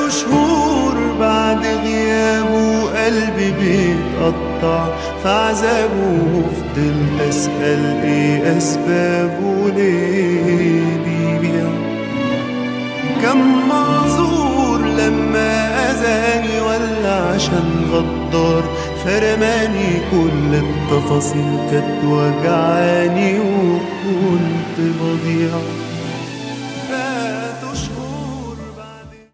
بقاله شهور بعد غيابه قلبي بيتقطع فعذابه وفضل أسأل إيه أسبابه ليه بيبيع كم معذور لما أذاني ولا عشان غدار فرماني كل التفاصيل كانت وجعاني وكنت بضيع